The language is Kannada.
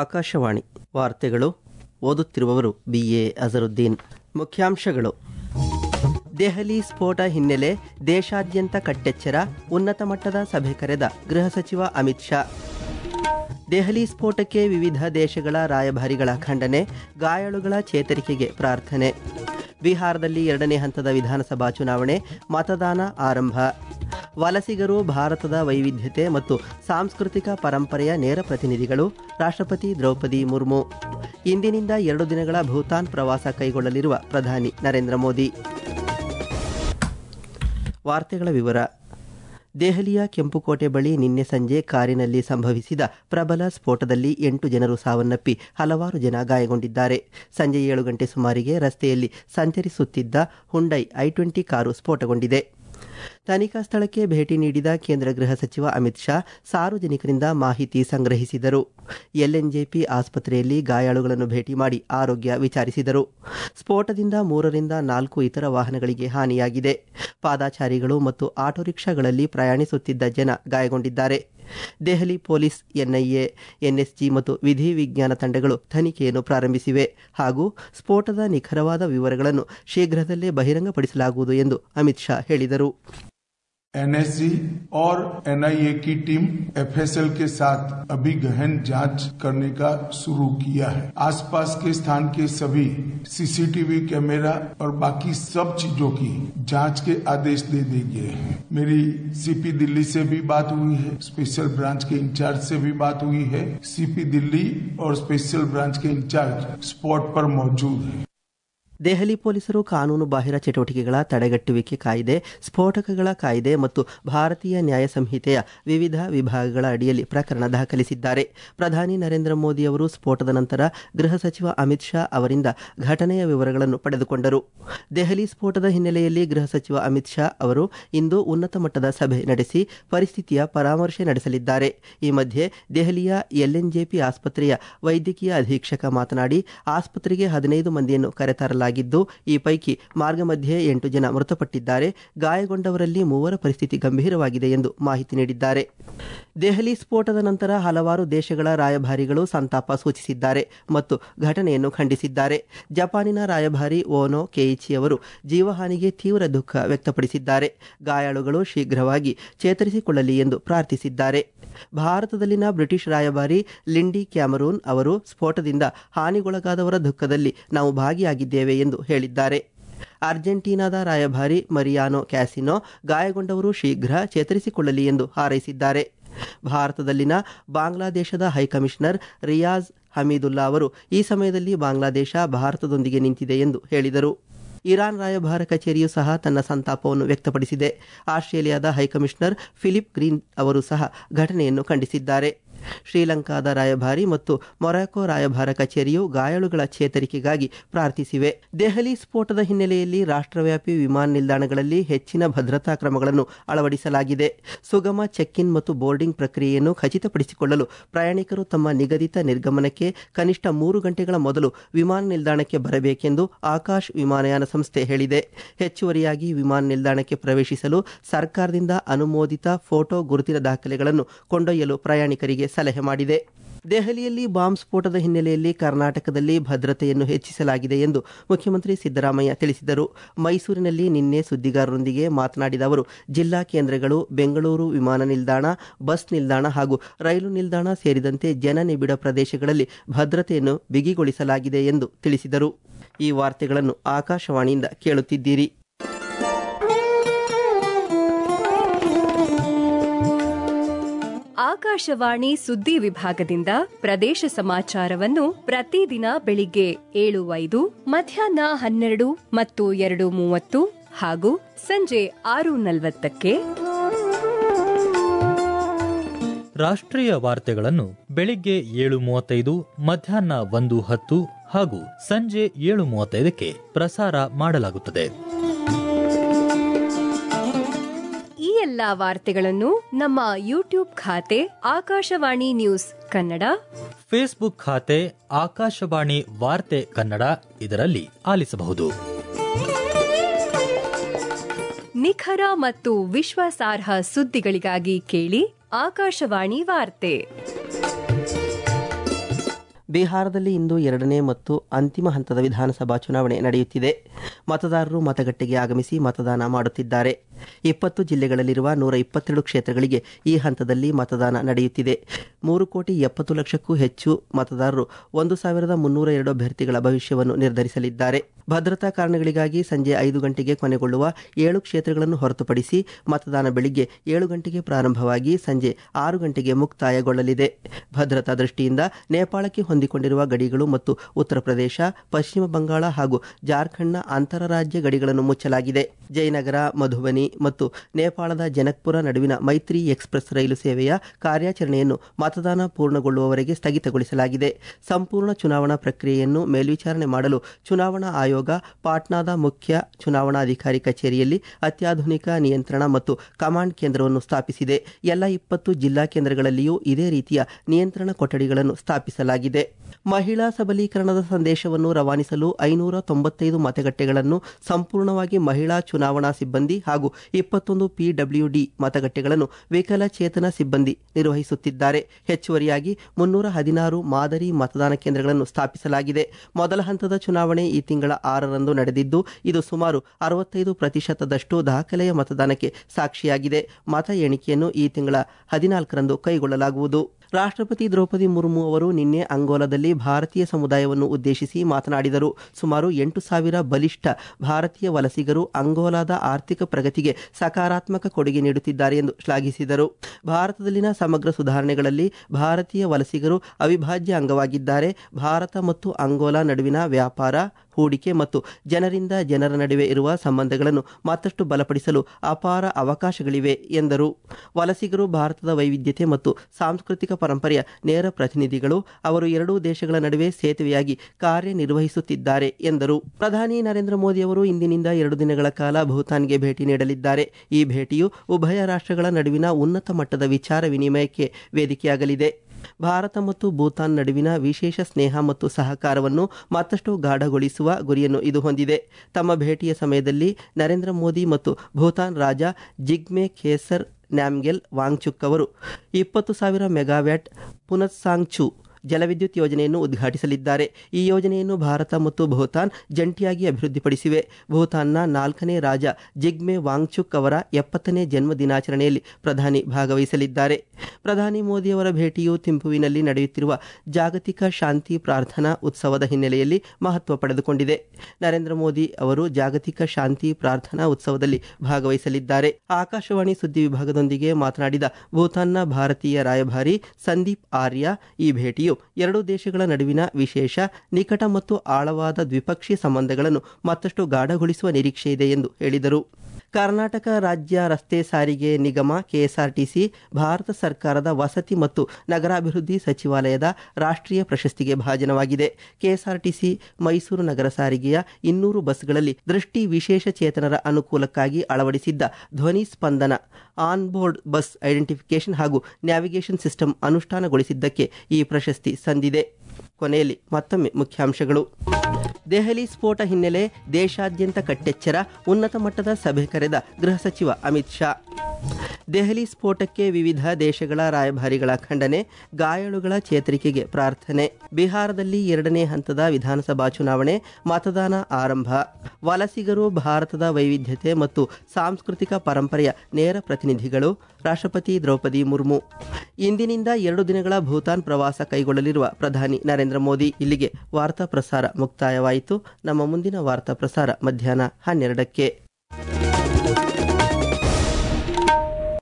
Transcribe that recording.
ಆಕಾಶವಾಣಿ ವಾರ್ತೆಗಳು ಓದುತ್ತಿರುವವರು ಬಿಎ ಅಜರುದ್ದೀನ್ ಮುಖ್ಯಾಂಶಗಳು ದೆಹಲಿ ಸ್ಫೋಟ ಹಿನ್ನೆಲೆ ದೇಶಾದ್ಯಂತ ಕಟ್ಟೆಚ್ಚರ ಉನ್ನತ ಮಟ್ಟದ ಸಭೆ ಕರೆದ ಗೃಹ ಸಚಿವ ಅಮಿತ್ ಶಾ ದೆಹಲಿ ಸ್ಫೋಟಕ್ಕೆ ವಿವಿಧ ದೇಶಗಳ ರಾಯಭಾರಿಗಳ ಖಂಡನೆ ಗಾಯಾಳುಗಳ ಚೇತರಿಕೆಗೆ ಪ್ರಾರ್ಥನೆ ಬಿಹಾರದಲ್ಲಿ ಎರಡನೇ ಹಂತದ ವಿಧಾನಸಭಾ ಚುನಾವಣೆ ಮತದಾನ ಆರಂಭ ವಲಸಿಗರು ಭಾರತದ ವೈವಿಧ್ಯತೆ ಮತ್ತು ಸಾಂಸ್ಕೃತಿಕ ಪರಂಪರೆಯ ನೇರ ಪ್ರತಿನಿಧಿಗಳು ರಾಷ್ಟ್ರಪತಿ ದ್ರೌಪದಿ ಮುರ್ಮು ಇಂದಿನಿಂದ ಎರಡು ದಿನಗಳ ಭೂತಾನ್ ಪ್ರವಾಸ ಕೈಗೊಳ್ಳಲಿರುವ ಪ್ರಧಾನಿ ನರೇಂದ್ರ ಮೋದಿ ವಾರ್ತೆಗಳ ವಿವರ ದೆಹಲಿಯ ಕೆಂಪುಕೋಟೆ ಬಳಿ ನಿನ್ನೆ ಸಂಜೆ ಕಾರಿನಲ್ಲಿ ಸಂಭವಿಸಿದ ಪ್ರಬಲ ಸ್ಫೋಟದಲ್ಲಿ ಎಂಟು ಜನರು ಸಾವನ್ನಪ್ಪಿ ಹಲವಾರು ಜನ ಗಾಯಗೊಂಡಿದ್ದಾರೆ ಸಂಜೆ ಏಳು ಗಂಟೆ ಸುಮಾರಿಗೆ ರಸ್ತೆಯಲ್ಲಿ ಸಂಚರಿಸುತ್ತಿದ್ದ ಹುಂಡೈ ಐ ಟ್ವೆಂಟಿ ಕಾರು ಸ್ಫೋಟಗೊಂಡಿದೆ ತನಿಖಾ ಸ್ಥಳಕ್ಕೆ ಭೇಟಿ ನೀಡಿದ ಕೇಂದ್ರ ಗೃಹ ಸಚಿವ ಅಮಿತ್ ಶಾ ಸಾರ್ವಜನಿಕರಿಂದ ಮಾಹಿತಿ ಸಂಗ್ರಹಿಸಿದರು ಎಲ್ಎನ್ಜೆಪಿ ಆಸ್ಪತ್ರೆಯಲ್ಲಿ ಗಾಯಾಳುಗಳನ್ನು ಭೇಟಿ ಮಾಡಿ ಆರೋಗ್ಯ ವಿಚಾರಿಸಿದರು ಸ್ಫೋಟದಿಂದ ಮೂರರಿಂದ ನಾಲ್ಕು ಇತರ ವಾಹನಗಳಿಗೆ ಹಾನಿಯಾಗಿದೆ ಪಾದಾಚಾರಿಗಳು ಮತ್ತು ಆಟೋ ರಿಕ್ಷಾಗಳಲ್ಲಿ ಪ್ರಯಾಣಿಸುತ್ತಿದ್ದ ಜನ ಗಾಯಗೊಂಡಿದ್ದಾರೆ ದೆಹಲಿ ಪೊಲೀಸ್ ಎನ್ಐಎ ಎನ್ಎಸ್ಜಿ ಮತ್ತು ವಿಧಿ ವಿಜ್ಞಾನ ತಂಡಗಳು ತನಿಖೆಯನ್ನು ಪ್ರಾರಂಭಿಸಿವೆ ಹಾಗೂ ಸ್ಫೋಟದ ನಿಖರವಾದ ವಿವರಗಳನ್ನು ಶೀಘ್ರದಲ್ಲೇ ಬಹಿರಂಗಪಡಿಸಲಾಗುವುದು ಎಂದು ಅಮಿತ್ ಶಾ ಹೇಳಿದರು एनएसजी और एनआईए की टीम एफएसएल के साथ अभी गहन जांच करने का शुरू किया है आसपास के स्थान के सभी सीसीटीवी कैमरा और बाकी सब चीजों की जांच के आदेश दे दिए हैं मेरी सीपी दिल्ली से भी बात हुई है स्पेशल ब्रांच के इंचार्ज से भी बात हुई है सीपी दिल्ली और स्पेशल ब्रांच के इंचार्ज स्पॉट पर मौजूद है ದೆಹಲಿ ಪೊಲೀಸರು ಕಾನೂನು ಬಾಹಿರ ಚಟುವಟಿಕೆಗಳ ತಡೆಗಟ್ಟುವಿಕೆ ಕಾಯ್ದೆ ಸ್ಫೋಟಕಗಳ ಕಾಯ್ದೆ ಮತ್ತು ಭಾರತೀಯ ನ್ಯಾಯ ಸಂಹಿತೆಯ ವಿವಿಧ ವಿಭಾಗಗಳ ಅಡಿಯಲ್ಲಿ ಪ್ರಕರಣ ದಾಖಲಿಸಿದ್ದಾರೆ ಪ್ರಧಾನಿ ನರೇಂದ್ರ ಮೋದಿ ಅವರು ಸ್ಫೋಟದ ನಂತರ ಗೃಹ ಸಚಿವ ಅಮಿತ್ ಶಾ ಅವರಿಂದ ಘಟನೆಯ ವಿವರಗಳನ್ನು ಪಡೆದುಕೊಂಡರು ದೆಹಲಿ ಸ್ಫೋಟದ ಹಿನ್ನೆಲೆಯಲ್ಲಿ ಗೃಹ ಸಚಿವ ಅಮಿತ್ ಶಾ ಅವರು ಇಂದು ಉನ್ನತ ಮಟ್ಟದ ಸಭೆ ನಡೆಸಿ ಪರಿಸ್ಥಿತಿಯ ಪರಾಮರ್ಶೆ ನಡೆಸಲಿದ್ದಾರೆ ಈ ಮಧ್ಯೆ ದೆಹಲಿಯ ಎಲ್ಎನ್ಜೆಪಿ ಆಸ್ಪತ್ರೆಯ ವೈದ್ಯಕೀಯ ಅಧೀಕ್ಷಕ ಮಾತನಾಡಿ ಆಸ್ಪತ್ರೆಗೆ ಹದಿನೈದು ಮಂದಿಯನ್ನು ಕರೆತರಲಾಗಿದೆ ಈ ಪೈಕಿ ಮಾರ್ಗ ಮಧ್ಯೆ ಎಂಟು ಜನ ಮೃತಪಟ್ಟಿದ್ದಾರೆ ಗಾಯಗೊಂಡವರಲ್ಲಿ ಮೂವರ ಪರಿಸ್ಥಿತಿ ಗಂಭೀರವಾಗಿದೆ ಎಂದು ಮಾಹಿತಿ ನೀಡಿದ್ದಾರೆ ದೆಹಲಿ ಸ್ಫೋಟದ ನಂತರ ಹಲವಾರು ದೇಶಗಳ ರಾಯಭಾರಿಗಳು ಸಂತಾಪ ಸೂಚಿಸಿದ್ದಾರೆ ಮತ್ತು ಘಟನೆಯನ್ನು ಖಂಡಿಸಿದ್ದಾರೆ ಜಪಾನಿನ ರಾಯಭಾರಿ ಓನೋ ಕೇಯಿಚಿ ಅವರು ಜೀವಹಾನಿಗೆ ತೀವ್ರ ದುಃಖ ವ್ಯಕ್ತಪಡಿಸಿದ್ದಾರೆ ಗಾಯಾಳುಗಳು ಶೀಘ್ರವಾಗಿ ಚೇತರಿಸಿಕೊಳ್ಳಲಿ ಎಂದು ಪ್ರಾರ್ಥಿಸಿದ್ದಾರೆ ಭಾರತದಲ್ಲಿನ ಬ್ರಿಟಿಷ್ ರಾಯಭಾರಿ ಲಿಂಡಿ ಕ್ಯಾಮರೂನ್ ಅವರು ಸ್ಫೋಟದಿಂದ ಹಾನಿಗೊಳಗಾದವರ ದುಃಖದಲ್ಲಿ ನಾವು ಭಾಗಿಯಾಗಿದ್ದೇವೆ ಎಂದು ಹೇಳಿದ್ದಾರೆ ಅರ್ಜೆಂಟೀನಾದ ರಾಯಭಾರಿ ಮರಿಯಾನೋ ಕ್ಯಾಸಿನೋ ಗಾಯಗೊಂಡವರು ಶೀಘ್ರ ಚೇತರಿಸಿಕೊಳ್ಳಲಿ ಎಂದು ಹಾರೈಸಿದ್ದಾರೆ ಭಾರತದಲ್ಲಿನ ಬಾಂಗ್ಲಾದೇಶದ ಹೈಕಮಿಷನರ್ ರಿಯಾಜ್ ಹಮೀದುಲ್ಲಾ ಅವರು ಈ ಸಮಯದಲ್ಲಿ ಬಾಂಗ್ಲಾದೇಶ ಭಾರತದೊಂದಿಗೆ ನಿಂತಿದೆ ಎಂದು ಹೇಳಿದರು ಇರಾನ್ ರಾಯಭಾರ ಕಚೇರಿಯೂ ಸಹ ತನ್ನ ಸಂತಾಪವನ್ನು ವ್ಯಕ್ತಪಡಿಸಿದೆ ಆಸ್ಟ್ರೇಲಿಯಾದ ಹೈಕಮಿಷನರ್ ಫಿಲಿಪ್ ಗ್ರೀನ್ ಅವರು ಸಹ ಘಟನೆಯನ್ನು ಖಂಡಿಸಿದ್ದಾರೆ ಶ್ರೀಲಂಕಾದ ರಾಯಭಾರಿ ಮತ್ತು ಮೊರಾಕೊ ರಾಯಭಾರ ಕಚೇರಿಯು ಗಾಯಾಳುಗಳ ಚೇತರಿಕೆಗಾಗಿ ಪ್ರಾರ್ಥಿಸಿವೆ ದೆಹಲಿ ಸ್ಫೋಟದ ಹಿನ್ನೆಲೆಯಲ್ಲಿ ರಾಷ್ಟ್ರವ್ಯಾಪಿ ವಿಮಾನ ನಿಲ್ದಾಣಗಳಲ್ಲಿ ಹೆಚ್ಚಿನ ಭದ್ರತಾ ಕ್ರಮಗಳನ್ನು ಅಳವಡಿಸಲಾಗಿದೆ ಸುಗಮ ಚೆಕ್ ಇನ್ ಮತ್ತು ಬೋರ್ಡಿಂಗ್ ಪ್ರಕ್ರಿಯೆಯನ್ನು ಖಚಿತಪಡಿಸಿಕೊಳ್ಳಲು ಪ್ರಯಾಣಿಕರು ತಮ್ಮ ನಿಗದಿತ ನಿರ್ಗಮನಕ್ಕೆ ಕನಿಷ್ಠ ಮೂರು ಗಂಟೆಗಳ ಮೊದಲು ವಿಮಾನ ನಿಲ್ದಾಣಕ್ಕೆ ಬರಬೇಕೆಂದು ಆಕಾಶ್ ವಿಮಾನಯಾನ ಸಂಸ್ಥೆ ಹೇಳಿದೆ ಹೆಚ್ಚುವರಿಯಾಗಿ ವಿಮಾನ ನಿಲ್ದಾಣಕ್ಕೆ ಪ್ರವೇಶಿಸಲು ಸರ್ಕಾರದಿಂದ ಅನುಮೋದಿತ ಫೋಟೋ ಗುರುತಿನ ದಾಖಲೆಗಳನ್ನು ಕೊಂಡೊಯ್ಯಲು ಪ್ರಯಾಣಿಕರಿಗೆ ಸಲಹೆ ಮಾಡಿದೆ ದೆಹಲಿಯಲ್ಲಿ ಬಾಂಬ್ ಸ್ಫೋಟದ ಹಿನ್ನೆಲೆಯಲ್ಲಿ ಕರ್ನಾಟಕದಲ್ಲಿ ಭದ್ರತೆಯನ್ನು ಹೆಚ್ಚಿಸಲಾಗಿದೆ ಎಂದು ಮುಖ್ಯಮಂತ್ರಿ ಸಿದ್ದರಾಮಯ್ಯ ತಿಳಿಸಿದರು ಮೈಸೂರಿನಲ್ಲಿ ನಿನ್ನೆ ಸುದ್ದಿಗಾರರೊಂದಿಗೆ ಮಾತನಾಡಿದ ಅವರು ಜಿಲ್ಲಾ ಕೇಂದ್ರಗಳು ಬೆಂಗಳೂರು ವಿಮಾನ ನಿಲ್ದಾಣ ಬಸ್ ನಿಲ್ದಾಣ ಹಾಗೂ ರೈಲು ನಿಲ್ದಾಣ ಸೇರಿದಂತೆ ಜನನಿಬಿಡ ಪ್ರದೇಶಗಳಲ್ಲಿ ಭದ್ರತೆಯನ್ನು ಬಿಗಿಗೊಳಿಸಲಾಗಿದೆ ಎಂದು ತಿಳಿಸಿದರು ಈ ವಾರ್ತೆಗಳನ್ನು ಆಕಾಶವಾಣಿಯಿಂದ ಕೇಳುತ್ತಿದ್ದೀರಿ ಆಕಾಶವಾಣಿ ಸುದ್ದಿ ವಿಭಾಗದಿಂದ ಪ್ರದೇಶ ಸಮಾಚಾರವನ್ನು ಪ್ರತಿದಿನ ಬೆಳಿಗ್ಗೆ ಏಳು ಐದು ಮಧ್ಯಾಹ್ನ ಹನ್ನೆರಡು ಮತ್ತು ಎರಡು ಮೂವತ್ತು ಹಾಗೂ ಸಂಜೆ ಆರು ನಲವತ್ತಕ್ಕೆ ರಾಷ್ಟ್ರೀಯ ವಾರ್ತೆಗಳನ್ನು ಬೆಳಿಗ್ಗೆ ಏಳು ಮೂವತ್ತೈದು ಮಧ್ಯಾಹ್ನ ಒಂದು ಹತ್ತು ಹಾಗೂ ಸಂಜೆ ಏಳು ಮೂವತ್ತೈದಕ್ಕೆ ಪ್ರಸಾರ ಮಾಡಲಾಗುತ್ತದೆ ಈ ಎಲ್ಲಾ ವಾರ್ತೆಗಳನ್ನು ನಮ್ಮ ಯೂಟ್ಯೂಬ್ ಖಾತೆ ಆಕಾಶವಾಣಿ ನ್ಯೂಸ್ ಕನ್ನಡ ಫೇಸ್ಬುಕ್ ಖಾತೆ ಆಕಾಶವಾಣಿ ವಾರ್ತೆ ಕನ್ನಡ ಇದರಲ್ಲಿ ಆಲಿಸಬಹುದು ನಿಖರ ಮತ್ತು ವಿಶ್ವಾಸಾರ್ಹ ಸುದ್ದಿಗಳಿಗಾಗಿ ಕೇಳಿ ಆಕಾಶವಾಣಿ ವಾರ್ತೆ ಬಿಹಾರದಲ್ಲಿ ಇಂದು ಎರಡನೇ ಮತ್ತು ಅಂತಿಮ ಹಂತದ ವಿಧಾನಸಭಾ ಚುನಾವಣೆ ನಡೆಯುತ್ತಿದೆ ಮತದಾರರು ಮತಗಟ್ಟೆಗೆ ಆಗಮಿಸಿ ಮತದಾನ ಮಾಡುತ್ತಿದ್ದಾರೆ ಇಪ್ಪತ್ತು ಜಿಲ್ಲೆಗಳಲ್ಲಿರುವ ನೂರ ಇಪ್ಪತ್ತೆರಡು ಕ್ಷೇತ್ರಗಳಿಗೆ ಈ ಹಂತದಲ್ಲಿ ಮತದಾನ ನಡೆಯುತ್ತಿದೆ ಮೂರು ಕೋಟಿ ಎಪ್ಪತ್ತು ಲಕ್ಷಕ್ಕೂ ಹೆಚ್ಚು ಮತದಾರರು ಒಂದು ಸಾವಿರದ ಮುನ್ನೂರ ಎರಡು ಅಭ್ಯರ್ಥಿಗಳ ಭವಿಷ್ಯವನ್ನು ನಿರ್ಧರಿಸಲಿದ್ದಾರೆ ಭದ್ರತಾ ಕಾರಣಗಳಿಗಾಗಿ ಸಂಜೆ ಐದು ಗಂಟೆಗೆ ಕೊನೆಗೊಳ್ಳುವ ಏಳು ಕ್ಷೇತ್ರಗಳನ್ನು ಹೊರತುಪಡಿಸಿ ಮತದಾನ ಬೆಳಿಗ್ಗೆ ಏಳು ಗಂಟೆಗೆ ಪ್ರಾರಂಭವಾಗಿ ಸಂಜೆ ಆರು ಗಂಟೆಗೆ ಮುಕ್ತಾಯಗೊಳ್ಳಲಿದೆ ಭದ್ರತಾ ದೃಷ್ಟಿಯಿಂದ ನೇಪಾಳಕ್ಕೆ ಹೊಂದಿಕೊಂಡಿರುವ ಗಡಿಗಳು ಮತ್ತು ಉತ್ತರ ಪ್ರದೇಶ ಪಶ್ಚಿಮ ಬಂಗಾಳ ಹಾಗೂ ಜಾರ್ಖಂಡ್ನ ಅಂತರರಾಜ್ಯ ಗಡಿಗಳನ್ನು ಮುಚ್ಚಲಾಗಿದೆ ಜಯನಗರ ಮಧುಬನಿ ಮತ್ತು ನೇಪಾಳದ ಜನಕ್ಪುರ ನಡುವಿನ ಮೈತ್ರಿ ಎಕ್ಸ್ಪ್ರೆಸ್ ರೈಲು ಸೇವೆಯ ಕಾರ್ಯಾಚರಣೆಯನ್ನು ಮತದಾನ ಪೂರ್ಣಗೊಳ್ಳುವವರೆಗೆ ಸ್ಥಗಿತಗೊಳಿಸಲಾಗಿದೆ ಸಂಪೂರ್ಣ ಚುನಾವಣಾ ಪ್ರಕ್ರಿಯೆಯನ್ನು ಮೇಲ್ವಿಚಾರಣೆ ಮಾಡಲು ಚುನಾವಣಾ ಆಯೋಗ ಪಾಟ್ನಾದ ಮುಖ್ಯ ಚುನಾವಣಾಧಿಕಾರಿ ಕಚೇರಿಯಲ್ಲಿ ಅತ್ಯಾಧುನಿಕ ನಿಯಂತ್ರಣ ಮತ್ತು ಕಮಾಂಡ್ ಕೇಂದ್ರವನ್ನು ಸ್ಥಾಪಿಸಿದೆ ಎಲ್ಲ ಇಪ್ಪತ್ತು ಜಿಲ್ಲಾ ಕೇಂದ್ರಗಳಲ್ಲಿಯೂ ಇದೇ ರೀತಿಯ ನಿಯಂತ್ರಣ ಕೊಠಡಿಗಳನ್ನು ಸ್ಥಾಪಿಸಲಾಗಿದೆ ಮಹಿಳಾ ಸಬಲೀಕರಣದ ಸಂದೇಶವನ್ನು ರವಾನಿಸಲು ಐನೂರ ತೊಂಬತ್ತೈದು ಮತಗಟ್ಟೆಗಳನ್ನು ಸಂಪೂರ್ಣವಾಗಿ ಮಹಿಳಾ ಚುನಾವಣಾ ಸಿಬ್ಬಂದಿ ಹಾಗೂ ಇಪ್ಪತ್ತೊಂದು ಪಿಡಬ್ಲ್ಯೂಡಿ ಮತಗಟ್ಟೆಗಳನ್ನು ವಿಕಲಚೇತನ ಸಿಬ್ಬಂದಿ ನಿರ್ವಹಿಸುತ್ತಿದ್ದಾರೆ ಹೆಚ್ಚುವರಿಯಾಗಿ ಮುನ್ನೂರ ಹದಿನಾರು ಮಾದರಿ ಮತದಾನ ಕೇಂದ್ರಗಳನ್ನು ಸ್ಥಾಪಿಸಲಾಗಿದೆ ಮೊದಲ ಹಂತದ ಚುನಾವಣೆ ಈ ತಿಂಗಳ ಆರರಂದು ನಡೆದಿದ್ದು ಇದು ಸುಮಾರು ಅರವತ್ತೈದು ಪ್ರತಿಶತದಷ್ಟು ದಾಖಲೆಯ ಮತದಾನಕ್ಕೆ ಸಾಕ್ಷಿಯಾಗಿದೆ ಮತ ಎಣಿಕೆಯನ್ನು ಈ ತಿಂಗಳ ಹದಿನಾಲ್ಕರಂದು ಕೈಗೊಳ್ಳಲಾಗುವುದು ರಾಷ್ಟ್ರಪತಿ ದ್ರೌಪದಿ ಮುರ್ಮು ಅವರು ನಿನ್ನೆ ಅಂಗೋಲಾದಲ್ಲಿ ಭಾರತೀಯ ಸಮುದಾಯವನ್ನು ಉದ್ದೇಶಿಸಿ ಮಾತನಾಡಿದರು ಸುಮಾರು ಎಂಟು ಸಾವಿರ ಬಲಿಷ್ಠ ಭಾರತೀಯ ವಲಸಿಗರು ಅಂಗೋಲಾದ ಆರ್ಥಿಕ ಪ್ರಗತಿಗೆ ಸಕಾರಾತ್ಮಕ ಕೊಡುಗೆ ನೀಡುತ್ತಿದ್ದಾರೆ ಎಂದು ಶ್ಲಾಘಿಸಿದರು ಭಾರತದಲ್ಲಿನ ಸಮಗ್ರ ಸುಧಾರಣೆಗಳಲ್ಲಿ ಭಾರತೀಯ ವಲಸಿಗರು ಅವಿಭಾಜ್ಯ ಅಂಗವಾಗಿದ್ದಾರೆ ಭಾರತ ಮತ್ತು ಅಂಗೋಲಾ ನಡುವಿನ ವ್ಯಾಪಾರ ಹೂಡಿಕೆ ಮತ್ತು ಜನರಿಂದ ಜನರ ನಡುವೆ ಇರುವ ಸಂಬಂಧಗಳನ್ನು ಮತ್ತಷ್ಟು ಬಲಪಡಿಸಲು ಅಪಾರ ಅವಕಾಶಗಳಿವೆ ಎಂದರು ವಲಸಿಗರು ಭಾರತದ ವೈವಿಧ್ಯತೆ ಮತ್ತು ಸಾಂಸ್ಕೃತಿಕ ಪರಂಪರೆಯ ನೇರ ಪ್ರತಿನಿಧಿಗಳು ಅವರು ಎರಡೂ ದೇಶಗಳ ನಡುವೆ ಸೇತುವೆಯಾಗಿ ಕಾರ್ಯನಿರ್ವಹಿಸುತ್ತಿದ್ದಾರೆ ಎಂದರು ಪ್ರಧಾನಿ ನರೇಂದ್ರ ಮೋದಿ ಅವರು ಇಂದಿನಿಂದ ಎರಡು ದಿನಗಳ ಕಾಲ ಭೂತಾನ್ಗೆ ಭೇಟಿ ನೀಡಲಿದ್ದಾರೆ ಈ ಭೇಟಿಯು ಉಭಯ ರಾಷ್ಟ್ರಗಳ ನಡುವಿನ ಉನ್ನತ ಮಟ್ಟದ ವಿಚಾರ ವಿನಿಮಯಕ್ಕೆ ವೇದಿಕೆಯಾಗಲಿದೆ ಭಾರತ ಮತ್ತು ಭೂತಾನ್ ನಡುವಿನ ವಿಶೇಷ ಸ್ನೇಹ ಮತ್ತು ಸಹಕಾರವನ್ನು ಮತ್ತಷ್ಟು ಗಾಢಗೊಳಿಸುವ ಗುರಿಯನ್ನು ಇದು ಹೊಂದಿದೆ ತಮ್ಮ ಭೇಟಿಯ ಸಮಯದಲ್ಲಿ ನರೇಂದ್ರ ಮೋದಿ ಮತ್ತು ಭೂತಾನ್ ರಾಜ ಜಿಗ್ಮೆ ಖೇಸರ್ ನ್ಯಾಮ್ಗೆಲ್ ವಾಂಗ್ಚುಕ್ ಅವರು ಇಪ್ಪತ್ತು ಸಾವಿರ ಮೆಗಾವ್ಯಾಟ್ ಪುನತ್ಸಾಂಗ್ಚು ಜಲವಿದ್ಯುತ್ ಯೋಜನೆಯನ್ನು ಉದ್ಘಾಟಿಸಲಿದ್ದಾರೆ ಈ ಯೋಜನೆಯನ್ನು ಭಾರತ ಮತ್ತು ಭೂತಾನ್ ಜಂಟಿಯಾಗಿ ಅಭಿವೃದ್ಧಿಪಡಿಸಿವೆ ಭೂತಾನ್ನ ನಾಲ್ಕನೇ ರಾಜ ಜಿಗ್ಮೆ ವಾಂಗ್ಚುಕ್ ಅವರ ಎಪ್ಪತ್ತನೇ ಜನ್ಮ ದಿನಾಚರಣೆಯಲ್ಲಿ ಪ್ರಧಾನಿ ಭಾಗವಹಿಸಲಿದ್ದಾರೆ ಪ್ರಧಾನಿ ಮೋದಿಯವರ ಭೇಟಿಯು ಥಿಂಪುವಿನಲ್ಲಿ ನಡೆಯುತ್ತಿರುವ ಜಾಗತಿಕ ಶಾಂತಿ ಪ್ರಾರ್ಥನಾ ಉತ್ಸವದ ಹಿನ್ನೆಲೆಯಲ್ಲಿ ಮಹತ್ವ ಪಡೆದುಕೊಂಡಿದೆ ನರೇಂದ್ರ ಮೋದಿ ಅವರು ಜಾಗತಿಕ ಶಾಂತಿ ಪ್ರಾರ್ಥನಾ ಉತ್ಸವದಲ್ಲಿ ಭಾಗವಹಿಸಲಿದ್ದಾರೆ ಆಕಾಶವಾಣಿ ಸುದ್ದಿ ವಿಭಾಗದೊಂದಿಗೆ ಮಾತನಾಡಿದ ಭೂತಾನ್ನ ಭಾರತೀಯ ರಾಯಭಾರಿ ಸಂದೀಪ್ ಆರ್ಯ ಈ ಭೇಟಿಯು ಎರಡೂ ದೇಶಗಳ ನಡುವಿನ ವಿಶೇಷ ನಿಕಟ ಮತ್ತು ಆಳವಾದ ದ್ವಿಪಕ್ಷೀಯ ಸಂಬಂಧಗಳನ್ನು ಮತ್ತಷ್ಟು ಗಾಢಗೊಳಿಸುವ ನಿರೀಕ್ಷೆ ಇದೆ ಎಂದು ಹೇಳಿದರು ಕರ್ನಾಟಕ ರಾಜ್ಯ ರಸ್ತೆ ಸಾರಿಗೆ ನಿಗಮ ಕೆಎಸ್ಆರ್ಟಿಸಿ ಭಾರತ ಸರ್ಕಾರದ ವಸತಿ ಮತ್ತು ನಗರಾಭಿವೃದ್ಧಿ ಸಚಿವಾಲಯದ ರಾಷ್ಟ್ರೀಯ ಪ್ರಶಸ್ತಿಗೆ ಭಾಜನವಾಗಿದೆ ಕೆಎಸ್ಆರ್ಟಿಸಿ ಮೈಸೂರು ನಗರ ಸಾರಿಗೆಯ ಇನ್ನೂರು ಬಸ್ಗಳಲ್ಲಿ ದೃಷ್ಟಿ ವಿಶೇಷ ಚೇತನರ ಅನುಕೂಲಕ್ಕಾಗಿ ಅಳವಡಿಸಿದ್ದ ಧ್ವನಿ ಸ್ಪಂದನ ಆನ್ ಬೋರ್ಡ್ ಬಸ್ ಐಡೆಂಟಿಫಿಕೇಶನ್ ಹಾಗೂ ನ್ಯಾವಿಗೇಷನ್ ಸಿಸ್ಟಮ್ ಅನುಷ್ಠಾನಗೊಳಿಸಿದ್ದಕ್ಕೆ ಈ ಪ್ರಶಸ್ತಿ ಸಂದಿದೆ ಕೊನೆಯಲ್ಲಿ ಮತ್ತೊಮ್ಮೆ ಮುಖ್ಯಾಂಶಗಳು ದೆಹಲಿ ಸ್ಫೋಟ ಹಿನ್ನೆಲೆ ದೇಶಾದ್ಯಂತ ಕಟ್ಟೆಚ್ಚರ ಉನ್ನತ ಮಟ್ಟದ ಸಭೆ ಕರೆದ ಗೃಹ ಸಚಿವ ಅಮಿತ್ ಶಾ ದೆಹಲಿ ಸ್ಫೋಟಕ್ಕೆ ವಿವಿಧ ದೇಶಗಳ ರಾಯಭಾರಿಗಳ ಖಂಡನೆ ಗಾಯಾಳುಗಳ ಚೇತರಿಕೆಗೆ ಪ್ರಾರ್ಥನೆ ಬಿಹಾರದಲ್ಲಿ ಎರಡನೇ ಹಂತದ ವಿಧಾನಸಭಾ ಚುನಾವಣೆ ಮತದಾನ ಆರಂಭ ವಲಸಿಗರು ಭಾರತದ ವೈವಿಧ್ಯತೆ ಮತ್ತು ಸಾಂಸ್ಕೃತಿಕ ಪರಂಪರೆಯ ನೇರ ಪ್ರತಿನಿಧಿಗಳು ರಾಷ್ಟ್ರಪತಿ ದ್ರೌಪದಿ ಮುರ್ಮು ಇಂದಿನಿಂದ ಎರಡು ದಿನಗಳ ಭೂತಾನ್ ಪ್ರವಾಸ ಕೈಗೊಳ್ಳಲಿರುವ ಪ್ರಧಾನಿ ನರೇಂದ್ರ ಮೋದಿ ಇಲ್ಲಿಗೆ ವಾರ್ತಾ ಪ್ರಸಾರ ಮುಕ್ತಾಯವಾಯಿತು ನಮ್ಮ ಮುಂದಿನ ವಾರ್ತಾ ಪ್ರಸಾರ ಮಧ್ಯಾಹ್ನ ಹನ್ನೆರಡಕ್ಕೆ